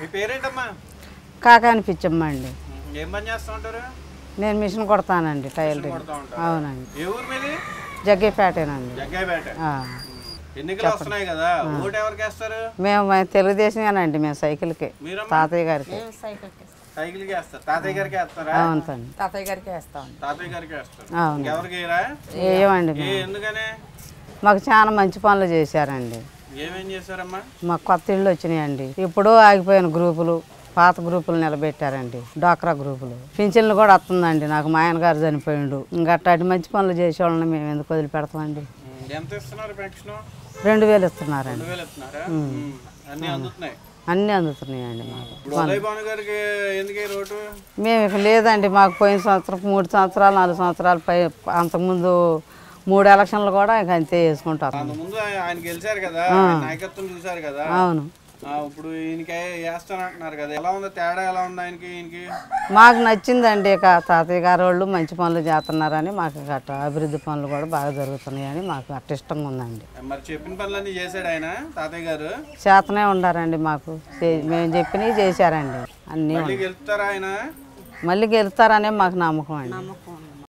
మీ పేరేంటమ్మా కాకాని పిచ్చమ్మ అండి ఏం పని చేస్తూ ఉంటారు నేను మిషన్ కొడతానండి టైలరింగ్ కొడతా ఉంటారు అవునండి ఏ ఊరు మీది జగ్గేపేటేనండి జగ్గాయపేట ఆ. ఎన్నికలు వస్తున్నాయి కదా ఓటు ఎవరికి వేస్తారు మేము మ- తెలుగుదేశమేనండి మేము సైకిల్కి మీరమ్మా తాతయ్య గారికి సైకిల్కి వేస్తారు తాతయ్య గారికి వేస్తారా అవునండి తాతయ్య గారికి వేస్తాం తాతయ్య గారికి వేస్తారు అవును ఇంకెవరికి వేయరా వేయమండి ఏ మేము ఎందుకనే మాకు చాలా మంచి పనులు చేశారండి ఏమేం చేశారమ్మా మాకు కొత్త ఇళ్ళు వచ్చినాయండి ఇప్పుడు ఆగిపోయిన గ్రూపులు పాత గ్రూపులు నిలబెట్టారండి డాక్రా గ్రూపులు పింఛన్లు కూడా వస్తుందండి నాకు మా ఆయన గారు చనిపోయిండు ఇంకా అట్లాంటి మంచి పనులు చేసేవాళ్ళని మేము ఎందుకు వదిలిపెడతామండి ఉమ్, ఎంత ఇస్తున్నారు పెన్షన్ రెండు వేలు ఇస్తున్నారండి రెండు వేలు ఇస్తున్నారా ఉమ్, అన్నీ అందుతున్నాయి అన్నీ అందుతున్నాయండి మాకు ఇప్పుడు ఉదయ్ భాను గారికి ఎందుకు ఈ రోడ్డు మేము ఇక లేదండి మాకు పోయిన సంవత్సరం మూడు సంవత్సరాలు నాలుగు సంవత్సరాలు పై అంతకుముందు మూడు ఎలక్షన్లు కూడా ఇక అంతే వేసుకుంటాం అంత ముందు ఆయన ఆయన గెలిచారు కదా ఆయన నాయకత్వం చూశారు కదా అవును ఆ, ఇప్పుడు ఈయనకి వేస్తాను అంటున్నారు కదా ఎలా ఉందో తేడా ఎలా ఉంది ఆయనకి ఈయనకి మాకు నచ్చిందండి ఇక తాతయ్య గారు వాళ్ళు మంచి పనులు చేస్తున్నారని మాకు ఇక అట్ట అభివృద్ధి పనులు కూడా బాగా జరుగుతున్నాయని మాకు అట్ట ఇష్టంగా ఉందండి మరి చెప్పిన పనులన్నీ చేశాడు ఆయన తాతయ్య గారు చేతనే ఉండారండి మాకు చే- మేము చెప్పినవి చేశారండి అన్నీ మళ్ళీ గెలుస్తారా ఆయన మళ్ళీ గెలుస్తారనే మాకు నమ్మకం అండి